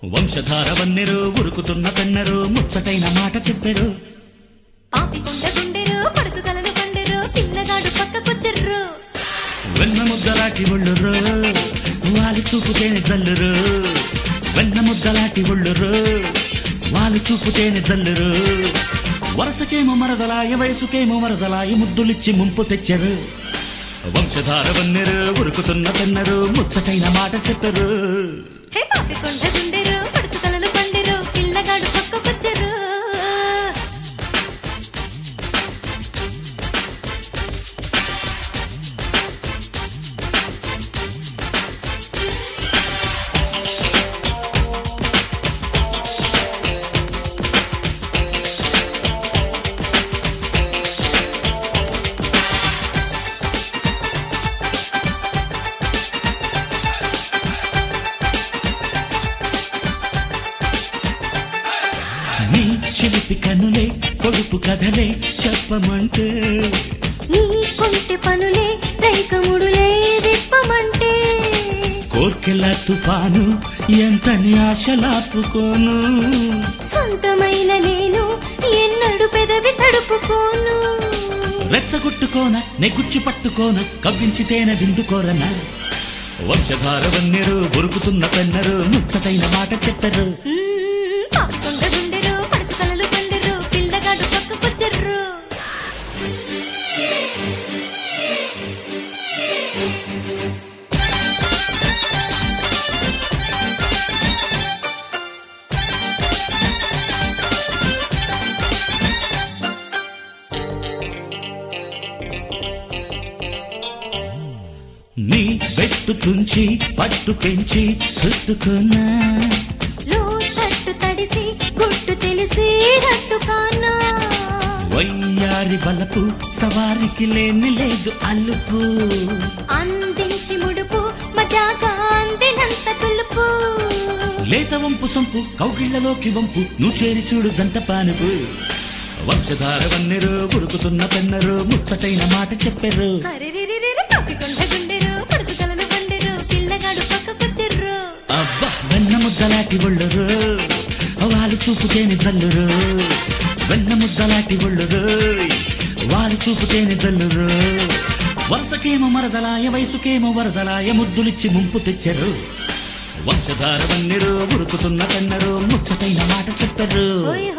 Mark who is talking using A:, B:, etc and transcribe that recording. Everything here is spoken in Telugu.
A: వంశధార వన్నెరు ఉరుకుతున్న పెన్నరు ముచ్చటైన మాట చెప్పెరు
B: పాపికొండ గుండెరు పడుచుకలను పండెరు పిల్లగాడు పక్కకొచ్చర్రు
A: వెన్న ముద్దలాటి ఒళ్ళురు వాళ్ళు చూపుతేనే జల్లురు వెన్న ముద్దలాటి ఒళ్ళురు వాళ్ళు చూపుతేనే జల్లురు వరసకేమో మరదలాయ వయసుకేమో మరదలాయ ముద్దులిచ్చి ముంపు తెచ్చరు వంశధార వన్నెరు ఉరుకుతున్న పెన్నరు ముచ్చటైన మాట చెప్పరు
B: హే పాపికొండ గుండెరు పడుచుకలను పండెరు పిల్లగాడు పక్కకొచ్చర్రు
A: నీ చిలిపి కనులే కొడుపు కథలే చెప్పమంటే
B: నీ కొంటె పనులే రైకముడులే విప్పమంటే
A: కోర్కెల తుఫాను ఎంతని ఆశలాపుకోను
B: సొంతమైన నేను ఎన్నడు పెదవి తడుపుకోను
A: రెచ్చగొట్టుకోన నెగుచ్చి పట్టుకోన కవ్వించితేన విందుకోరన వంశధార వన్నెరు ఉరుకుతున్న పెన్నరు ముచ్చటైన మాట చెప్పరు
B: మ్మ్, పాపికొండ గుండెరు పడుచుకలలు పండెరు పిల్లగాడు పక్కకొచ్చర్రు
A: నీ వెట్టు తుంచి పట్టు పెంచి చుట్టుకున్నా
B: లోతట్టు తడిసి గుట్టు తెలిసి రట్టు కానా
A: వయ్యారి బలపు సవారికి లేని లేదు అల్లుపు
B: అందించి ముడుపు మజాగా అందినంత తులుపు
A: లేత వంపు సొంపు కౌగిళ్లలోకి వంపు నువ్వు చేరి చూడు జంట పానుపు వంశధార వన్నెరు ఉరుకుతున్న పెన్నరు ముచ్చటైన మాట చెప్పెరు
B: హరిరిరిరిరి పాపికొండ గుండెరు పడుచుకలలు పండెరు పిల్లగాడు పక్కకొచ్చర్రు
A: అబ్బా వెన్న ముద్దలాంటి ఒళ్ళురు వాళ్ళు చూపుతేనే జల్లురు వెన్న ముద్దలాంటి ఒళ్ళురు వాళ్ళు చూపుతేనే జల్లురు వరుసకేమో మరదలాయ వయసుకేమో వరదలాయ ముద్దులిచ్చి ముంపు తెచ్చరు వంశధార వన్నెరు ఉరుకుతున్న కన్నరు ముచ్చటైన మాట చెప్పరు
B: ఓయ్